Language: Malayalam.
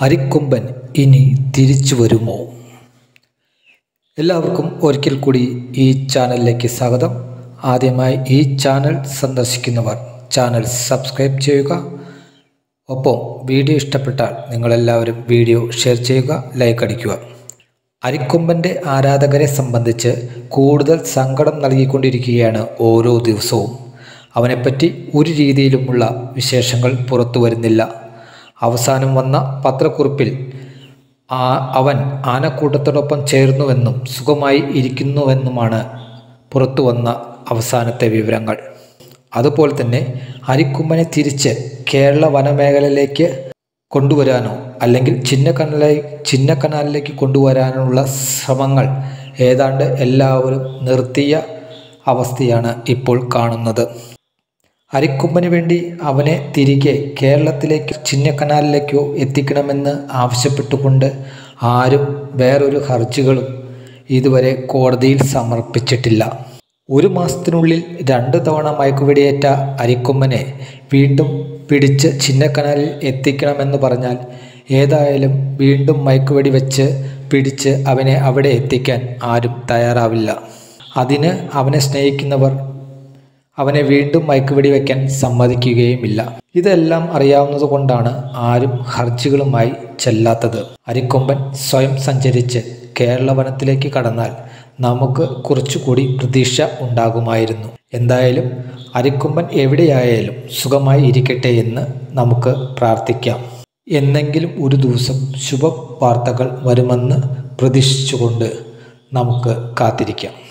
അരിക്കൊമ്പൻ ഇനി തിരിച്ചു വരുമോ എല്ലാവർക്കും ഒരിക്കൽ കൂടി ഈ ചാനലിലേക്ക് സ്വാഗതം ആദ്യമായി ഈ ചാനൽ സന്ദർശിക്കുന്നവർ ചാനൽ സബ്സ്ക്രൈബ് ചെയ്യുക ഒപ്പം വീഡിയോ ഇഷ്ടപ്പെട്ടാൽ നിങ്ങളെല്ലാവരും വീഡിയോ ഷെയർ ചെയ്യുക ലൈക്ക് അടിക്കുക അരിക്കൊമ്പൻ്റെ ആരാധകരെ സംബന്ധിച്ച് കൂടുതൽ സങ്കടം നൽകിക്കൊണ്ടിരിക്കുകയാണ് ഓരോ ദിവസവും അവനെപ്പറ്റി ഒരു രീതിയിലുമുള്ള വിശേഷങ്ങൾ പുറത്തു വരുന്നില്ല അവസാനം വന്ന പത്രക്കുറിപ്പിൽ ആ അവൻ ആനക്കൂട്ടത്തോടൊപ്പം ചേർന്നുവെന്നും സുഖമായി ഇരിക്കുന്നുവെന്നുമാണ് പുറത്തു വന്ന അവസാനത്തെ വിവരങ്ങൾ അതുപോലെ തന്നെ അരിക്കുമ്പനെ തിരിച്ച് കേരള വനമേഖലയിലേക്ക് കൊണ്ടുവരാനോ അല്ലെങ്കിൽ ചിന്നക്കനാലി ചിന്നക്കനാലിലേക്ക് കൊണ്ടുവരാനുള്ള ശ്രമങ്ങൾ ഏതാണ്ട് എല്ലാവരും നിർത്തിയ അവസ്ഥയാണ് ഇപ്പോൾ കാണുന്നത് അരിക്കൊമ്പന് വേണ്ടി അവനെ തിരികെ കേരളത്തിലേക്ക് ചിന്നക്കനാലിലേക്കോ എത്തിക്കണമെന്ന് ആവശ്യപ്പെട്ടുകൊണ്ട് ആരും വേറൊരു ഹർജികളും ഇതുവരെ കോടതിയിൽ സമർപ്പിച്ചിട്ടില്ല ഒരു മാസത്തിനുള്ളിൽ രണ്ട് തവണ മയക്കുവെടിയേറ്റ അരിക്കൊമ്പനെ വീണ്ടും പിടിച്ച് ചിന്നക്കനാലിൽ എത്തിക്കണമെന്ന് പറഞ്ഞാൽ ഏതായാലും വീണ്ടും മയക്കുവെടി വെച്ച് പിടിച്ച് അവനെ അവിടെ എത്തിക്കാൻ ആരും തയ്യാറാവില്ല അതിന് അവനെ സ്നേഹിക്കുന്നവർ അവനെ വീണ്ടും മയക്കുവെടി വയ്ക്കാൻ സമ്മതിക്കുകയുമില്ല ഇതെല്ലാം അറിയാവുന്നത് കൊണ്ടാണ് ആരും ഹർജികളുമായി ചെല്ലാത്തത് അരിക്കൊമ്പൻ സ്വയം സഞ്ചരിച്ച് കേരള വനത്തിലേക്ക് കടന്നാൽ നമുക്ക് കുറച്ചുകൂടി പ്രതീക്ഷ ഉണ്ടാകുമായിരുന്നു എന്തായാലും അരിക്കൊമ്പൻ എവിടെയായാലും സുഖമായി ഇരിക്കട്ടെ എന്ന് നമുക്ക് പ്രാർത്ഥിക്കാം എന്നെങ്കിലും ഒരു ദിവസം ശുഭ വാർത്തകൾ വരുമെന്ന് പ്രതീക്ഷിച്ചുകൊണ്ട് നമുക്ക് കാത്തിരിക്കാം